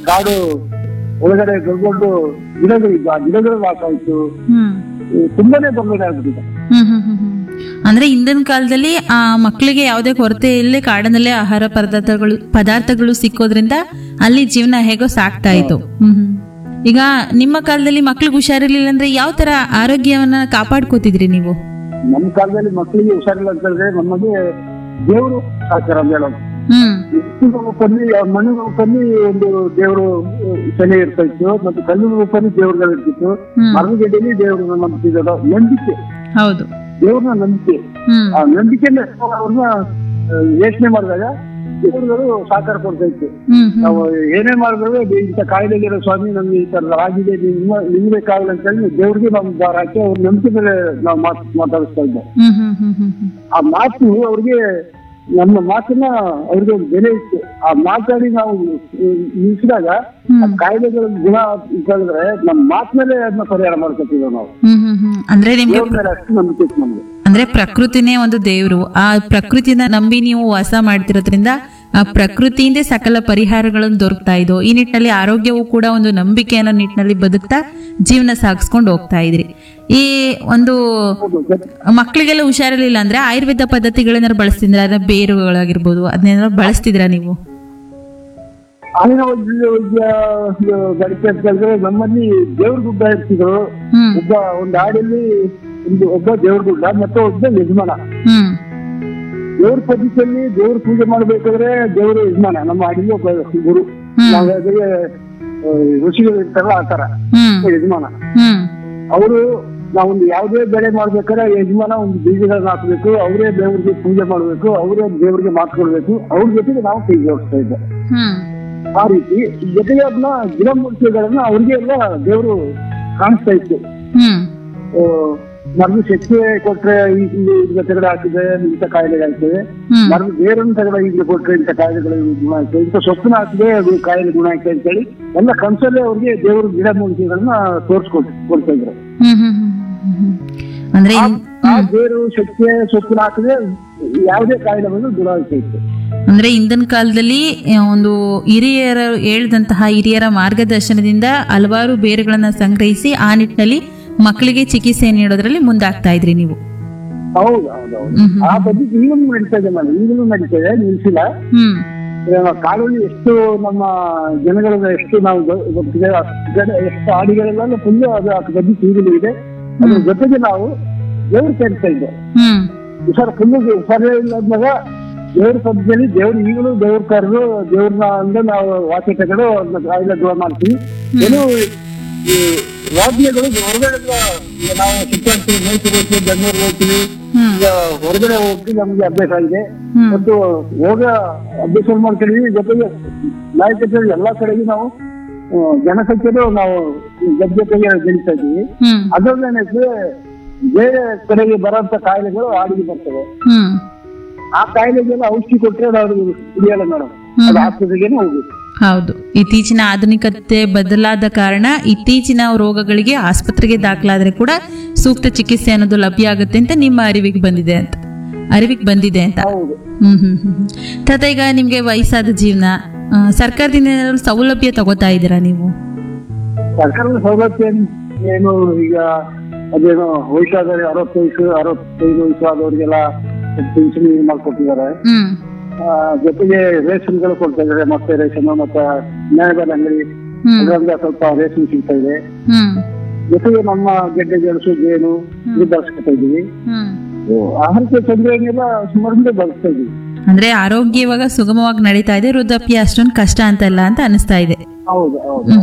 ಕಾಡು ಒಳಗಡೆ ದೊಡ್ಡ ದೊಡ್ಡ ಗಿಡಗಳಿದ್ದು ಆ ಗಿಡಗಳು ವಾಸ ಆಯ್ತು ಹ್ಮ್ ಈ ತುಂಬಾನೇ ತೊಂದರೆ ಆಗ್ಬಿಟ್ಟಿದೆ ಹ್ಮ್ ಹ್ಮ್ ಹ್ಮ್ ಹ್ಮ್. ಅಂದ್ರೆ ಹಿಂದಿನ ಕಾಲದಲ್ಲಿ ಆ ಮಕ್ಕಳಿಗೆ ಯಾವುದೇ ಕೊರತೆ ಇಲ್ಲದೆ ಕಾಡಿನಲ್ಲೇ ಆಹಾರ ಪದಾರ್ಥಗಳು ಪದಾರ್ಥಗಳು ಸಿಕ್ಕೋದ್ರಿಂದ ಅಲ್ಲಿ ಜೀವನ ಹೇಗೋ ಸಾಕ್ತಾ ಇತ್ತು ಹ್ಮ್ ಹ್ಮ್. ಈಗ ನಿಮ್ಮ ಕಾಲದಲ್ಲಿ ಮಕ್ಳಿಗೆ ಹುಷಾರಿರ್ಲಿಲ್ಲ ಅಂದ್ರೆ ಯಾವ ತರ ಆರೋಗ್ಯವನ್ನ ಕಾಪಾಡ್ಕೋತಿದ್ರಿ ನೀವು ನಮ್ಮ ಕಾಲದಲ್ಲಿ ಮಕ್ಕಳಿಗೆ ಹುಷಾರಿಲ್ಲ ಅಂತ ಹೇಳಿದ್ರೆ ನಮಗೆ ದೇವರು ಸಾಕಾರ ಅಂತ ಹೇಳೋದು ಹ್ಮ್ ಎಷ್ಟು ರೂಪದಲ್ಲಿ ಆ ಮಣ್ಣಿನ ರೂಪದಲ್ಲಿ ಒಂದು ದೇವರು ಸೆಲೆ ಇರ್ತಾ ಇತ್ತು ಮತ್ತು ಕಲ್ಲಿನ ರೂಪದಲ್ಲಿ ದೇವರುಗಳು ಇರ್ತಿತ್ತು ಹ್ಮ್. ಮರದ ಗೆಡ್ಡೆಯಲ್ಲಿ ದೇವರನ್ನ ನಂಬ್ತಿದ್ರು ನಂಬಿಕೆ ಹೌದು ದೇವ್ರನ್ನ ನಂಬಿಕೆ ಹ್ಮ್ ಆ ನಂಬಿಕೆಯಿಂದ ಅವ್ರನ್ನ ಯೋಚನೆ ಮಾಡಿದಾಗ ದೇವರುಗಳು ಸಾಕಾರ ಕೊಡ್ತಾ ಇತ್ತು ಹ್ಮ್ ಹ್ಮ್ ನಾವು ಏನೇ ಮಾಡಿದ್ರು ಇಂಥ ಕಾಯಿಲೆಗಿರೋ ಸ್ವಾಮಿ ನಮ್ಗೆ ಈ ತರ ಆಗಿದೆ ನಿಮ್ಮ ನಿಮ್ಗೆ ಕಾಯಿಲೆ ಅಂತ ಹೇಳಿ ದೇವ್ರಿಗೆ ನಮ್ ದಾರ ಹಾಕಿ ಅವ್ರ ನಂಬಿಕೆ ಮೇಲೆ ನಾವು ಮಾತು ಮಾತಾಡಿಸ್ತಾ ಇದ್ದೆ ಹ್ಮ್ ಹ್ಮ್ ಹ್ಮ್ ಹ್ಮ್ ಹ್ಮ್ ಆ ಮಾತು ಅವ್ರಿಗೆ ನಮ್ಮ ಮಾತನ್ನ ಅವ್ರಿಗೆ ಒಂದು ಬೆಲೆ ಇತ್ತು ಆ ಮಾತಾಡಿ ನಾವು ನಿಲ್ಸಿದಾಗ ಆ ಕಾಯಿಲೆಗಳ ಗುಣ ಅಂತ ಹೇಳಿದ್ರೆ ನಮ್ಮ ಮಾತ್ ಮೇಲೆ ಅದನ್ನ ಪರಿಹಾರ ಮಾಡ್ಕೊತೀವಿ ನಾವು ಹ್ಮ್ ಹ್ಮ್ ಹ್ಮ್ ಅಂದ್ರೆ ನಿಮ್ಗೆ ದೇವ್ರ ಮೇಲೆ ಅಷ್ಟು ನಂಬಿಕೆ ಇತ್ತು ನಮ್ಗೆ ಅಂದ್ರೆ ಪ್ರಕೃತಿನೇ ಒಂದು ದೇವ್ರು ಆ ಪ್ರಕೃತಿನ ನಂಬಿ ನೀವು ವಾಸ ಮಾಡ್ತಿರೋದ್ರಿಂದ ಆ ಪ್ರಕೃತಿಯಿಂದ ಸಕಲ ಪರಿಹಾರಗಳನ್ನು ದೊರಕ್ತಾ ಇದ್ದು ಈ ನಿಟ್ಟಿನಲ್ಲಿ ಆರೋಗ್ಯವು ಕೂಡ ಒಂದು ನಂಬಿಕೆ ಅನ್ನೋ ನಿಟ್ಟಿನಲ್ಲಿ ಬದುಕ್ತಾ ಜೀವನ ಸಾಗಿಸ್ಕೊಂಡು ಹೋಗ್ತಾ ಇದ್ರಿ ಈ ಒಂದು ಹೌದು ಜೊತೆ- ಮಕ್ಕಳಿಗೆಲ್ಲ ಹುಷಾರಿರ್ಲಿಲ್ಲ ಅಂದ್ರೆ ಆಯುರ್ವೇದ ಪದ್ಧತಿಗಳೇನಾದ್ರು ಬಳಸ್ತಿದ್ರ ಅದ್ರ ಬೇರುಗಳಾಗಿರ್ಬೋದು ಅದನ್ನೇನಾದ್ರು ಬಳಸ್ತಿದ್ರಾ ನೀವು ಹಾಲಿನ ವೈದ್ಯ ವೈದ್ಯ ಗಡಿಕೆ ಅಂತ ಹೇಳಿದ್ರೆ ನಮ್ಮಲ್ಲಿ ದೇವ್ರ ಗುಡ್ಡ ಇರ್ತಿದ್ರು ಹ್ಮ್ ಒಬ್ಬ ಒಂದು ಹಾಡಲ್ಲಿ ಒಂದು ಒಬ್ಬ ದೇವ್ರ ಗುಡ್ಡ ಮತ್ತೆ ಒಬ್ಬ ಯಜಮಾನ ಹ್ಮ್ ದೇವ್ರ ಪದ್ಧತಿಯಲ್ಲಿ ದೇವ್ರ ಪೂಜೆ ಮಾಡ್ಬೇಕಾದ್ರೆ ದೇವರು ಯಜಮಾನ ನಮ್ಮ ಹಾಡಿಗೆ ಒಬ್ಬ ಗುರು ಹ್ಮ್. ನಾವು ಹೇಗೆ ಆ, ಋಷಿಗಳು ಇರ್ತಾರಲ್ಲ ಆ ತರ ಹ್ಮ್ ಯಜಮಾನ ಹ್ಮ್ ಅವರು ನಾವೊಂದು ಯಾವುದೇ ಬೆಳೆ ಮಾಡ್ಬೇಕಾದ್ರೆ ಯಜಮಾನ ಒಂದು ಬೀಜಗಳನ್ನ ಹಾಕ್ಬೇಕು ಅವರೇ ದೇವ್ರಿಗೆ ಪೂಜೆ ಮಾಡ್ಬೇಕು ಅವರೇ ದೇವ್ರಿಗೆ ಮಾತ್ಕೊಳ್ಬೇಕು ಅವ್ರ ಜೊತೆಗೆ ನಾವು ಕೈ ಜೋಡಿಸ್ತಾ ಇದ್ದೆ ಹ್ಮ್ ಆ ರೀತಿ ಜೊತೆಗೆ ಅದನ್ನ ಗಿಡಮೂಲಿಕೆಗಳನ್ನ ಅವ್ರಿಗೆ ಎಲ್ಲ ದೇವರು ಕಾಣಿಸ್ತಾ ಇತ್ತು ಹ್ಮ್ ಆ, ಮರದ ಶಕ್ತಿ ಕೊಟ್ರೆ ಈ- ಈ ಈಗ ತೆಗಡೆ ಹಾಕಿದೆ ಇಂಥ ಕಾಯಿಲೆಗಳಾಗ್ತದೆ ಹ್ಮ್ ಮರದ ಬೇರನ್ನು ತೆಗಡೆ ಈಗ ಕೊಟ್ರೆ ಇಂಥ ಕಾಯಿಲೆಗಳು ಗುಣ ಆಗ್ತದೆ ಇಂಥ ಸೊಪ್ಪನ್ನ ಹಾಕಿದೆ ಅದು ಕಾಯಿಲೆ ಗುಣ ಆಗ್ತದೆ ಅಂತೇಳಿ ಎಲ್ಲ ಕನ್ಸಲ್ಲೇ ಅವ್ರಿಗೆ ದೇವರು ಗಿಡ ಮೂಲಿಕೆಗಳನ್ನ ತೋರಿಸ್ಕೊಟ್ ಕೊಡ್ತಾ ಇದ್ರು ಹ್ಮ್ ಹ್ಮ್ ಹ್ಮ್ ಹ್ಮ್ ಹ್ಮ್. ಅಂದ್ರೆ ಇನ್- ಆ ಬೇರು ಶಕ್ತಿ ಸೊಪ್ಪನ್ನ ಹಾಕಿದ್ರೆ ಯಾವುದೇ ಕಾಯಿಲೆ ಬಂದು ಗುಣ ಆಗ್ತಾ ಇತ್ತು ಅಂದ್ರೆ ಹಿಂದಿನ ಕಾಲದಲ್ಲಿ ಆ, ಒಂದು ಹಿರಿಯರ ಹೇಳಿದಂತಹ ಹಿರಿಯರ ಮಾರ್ಗದರ್ಶನದಿಂದ ಹಲವಾರು ಬೇರುಗಳನ್ನ ಸಂಗ್ರಹಿಸಿ ಆ ನಿಟ್ಟಿನಲ್ಲಿ ಮಕ್ಕಳಿಗೆ ಚಿಕಿತ್ಸೆ ನೀಡೋದ್ರಲ್ಲಿ ಮುಂದಾಗ್ತಾ ಇದ್ರಿ ನೀವು ಹೌದು ಹೌದು ಹೌದು ಹ್ಮ್ ಹ್ಮ್. ಆ ಪದ್ಧತಿ ಈಗಲೂ ನಡೀತಾ ಇದೆ ನಾನು ಈಗಲೂ ನಡೀತಾ ಇದೆ ನಿಲ್ಸಿಲ್ಲ ಹ್ಮ್ ಇವಾಗ ಕಾಡಲ್ಲಿ ಎಷ್ಟು ನಮ್ಮ ಜನಗಳ ಎಷ್ಟು ನಾವು ಗೊ- ಗೊತ್ತಿದೆ ಅಷ್ಟು ಜನ ಎಷ್ಟು ಹಾಡಿಗಳೆಲ್ಲ ಫುಲ್ ಅದು ಆ ಪದ್ಧತಿ ಈಗಲೂ ಇದೆ ಅದ್ರ ಜೊತೆಗೆ ನಾವು ದೇವ್ರು ಸೇರ್ತಾ ಇದ್ದೆ ಹ್ಮ್ ಸರ್ ಫುಲ್ ಸರಿ ಇಲ್ಲದಾಗ ದೇವ್ರ ಪದ್ಧತಿಯಲ್ಲಿ ದೇವ್ರು ಈಗಲೂ ದೇವ್ರ ಕರೆದು ದೇವ್ರನ್ನ ಅಂದ್ರೆ ನಾವು ವಾಕ್ಯ ತಗೊಂಡು ಅದನ್ನ ಕಾಯಿಲೆ ದೂರ ಮಾಡ್ತೀವಿ ಏನು ಈ ವಾದ್ಯಗಳು ಹೊರಗಡೆ ಈಗ ನಾವು ಸುತ್ತಾಡ್ತೀವಿ ಮೈಸೂರು ಹೋಗ್ತೀವಿ ಬೆಂಗಳೂರು ಹೋಗ್ತೀವಿ ಹ್ಮ್ ಈಗ ಹೊರಗಡೆ ಹೋಗಿ ನಮ್ಗೆ ಅಭ್ಯಾಸ ಆಗಿದೆ ಹ್ಮ್. ಮತ್ತು ಹೋಗ ಅಭ್ಯಾಸ ಮಾಡ್ಕೊಂಡಿದೀವಿ ಜೊತೆಗೆ ನಾಯಕತೆ ಎಲ್ಲಾ ಕಡೆಗೆ ನಾವು ಆ, ಜನಸಂಖ್ಯೆನೂ ನಾವು ಜೊತೆಗೆ ಗೆಲ್ತಾ ಇದ್ದೀವಿ ಹ್ಮ್ ಅದರಲ್ಲೇನೈತೆ ಬೇರೆ ಕಡೆಗೆ ಬರೋಂತ ಕಾಯಿಲೆಗಳು ಹಾಡಿಗೆ ಬರ್ತವೆ ಹ್ಮ್ ಆ ಕಾಯಿಲೆಗೆಲ್ಲ ಔಷಧಿ ಕೊಟ್ಟರೆ ನಾವು ಕುಡಿಯಲ್ಲ ಮೇಡಮ್ ಅದು ಆಸ್ಪತ್ರೆಗೇನೆ ಹೋಗ್ಬೇಕು ಹೌದು ಇತ್ತೀಚಿನ ಆಧುನಿಕತೆ ಬದಲಾದ ಕಾರಣ ಇತ್ತೀಚಿನ ರೋಗಗಳಿಗೆ ಆಸ್ಪತ್ರೆಗೆ ದಾಖಲಾದ್ರೆ ಕೂಡ ಸೂಕ್ತ ಚಿಕಿತ್ಸೆ ಅನ್ನೋದು ಲಭ್ಯ ಆಗುತ್ತೆ ಅಂತ ನಿಮ್ಮ ಅರಿವಿಗೆ ಬಂದಿದೆ ಅಂತ ಅರಿವಿಗೆ ಬಂದಿದೆ ಅಂತ ಹೌದು ಹ್ಮ್ ಹ್ಮ್ ಹ್ಮ್ ಹ್ಮ್. ತಾತ ಈಗ ನಿಮ್ಗೆ ವಯಸ್ಸಾದ ಜೀವನ ಆ, ಸರ್ಕಾರದಿಂದ ಏನಾದ್ರು ಸೌಲಭ್ಯ ತಗೋತಾ ಇದ್ದೀರಾ ನೀವು ಸರ್ಕಾರದ ಸೌಲಭ್ಯ ಏನ್- ಏನು ಈಗ ಅದೇನೋ ವಯಸ್ಸಾದರೆ ಅರವತ್ತು ವಯಸ್ಸು ಅರವತ್ತೈದು ವಯಸ್ಸು ಆದವರಿಗೆಲ್ಲ ಪಿಂಚಣಿ ಮಾಡ್ಕೊಟ್ಟಿದ್ದಾರೆ ಹ್ಮ್ ಆ, ಜೊತೆಗೆ ರೇಷನ್ಗಳು ಕೊಡ್ತಾ ಇದ್ದಾರೆ ಮತ್ತೆ ರೇಷನ್ ಮತ್ತೆ ನ್ಯಾಯಬೆಲೆ ಅಂಗಡಿ ಹ್ಮ್ ಅದರಿಂದ ಸ್ವಲ್ಪ ರೇಷನ್ ಸಿಗ್ತಾ ಇದೆ ಹ್ಮ್ ಜೊತೆಗೆ ನಮ್ಮ ಗೆಡ್ಡೆ ಗೆಣಸು ಜೇನು ಇದು ಬಳಸ್ಕೊತಾ ಇದೀವಿ ಹ್ಮ್ ಆಹಾರಕ್ಕೆ ತೊಂದರೆ ಏನಿಲ್ಲ ಸುಮಾರಿಂದ ಬಳಸ್ತಾ ಇದೀವಿ ಅಂದ್ರೆ ಆರೋಗ್ಯ ಇವಾಗ ಸುಗಮವಾಗಿ ನಡೀತಾ ಇದೆ ವೃದ್ಧಾಪ್ಯ ಅಷ್ಟೊಂದು ಕಷ್ಟ ಅಂತಲ್ಲ ಅಂತ ಅನಿಸ್ತಾ ಇದೆ ಹೌದು ಹೌದು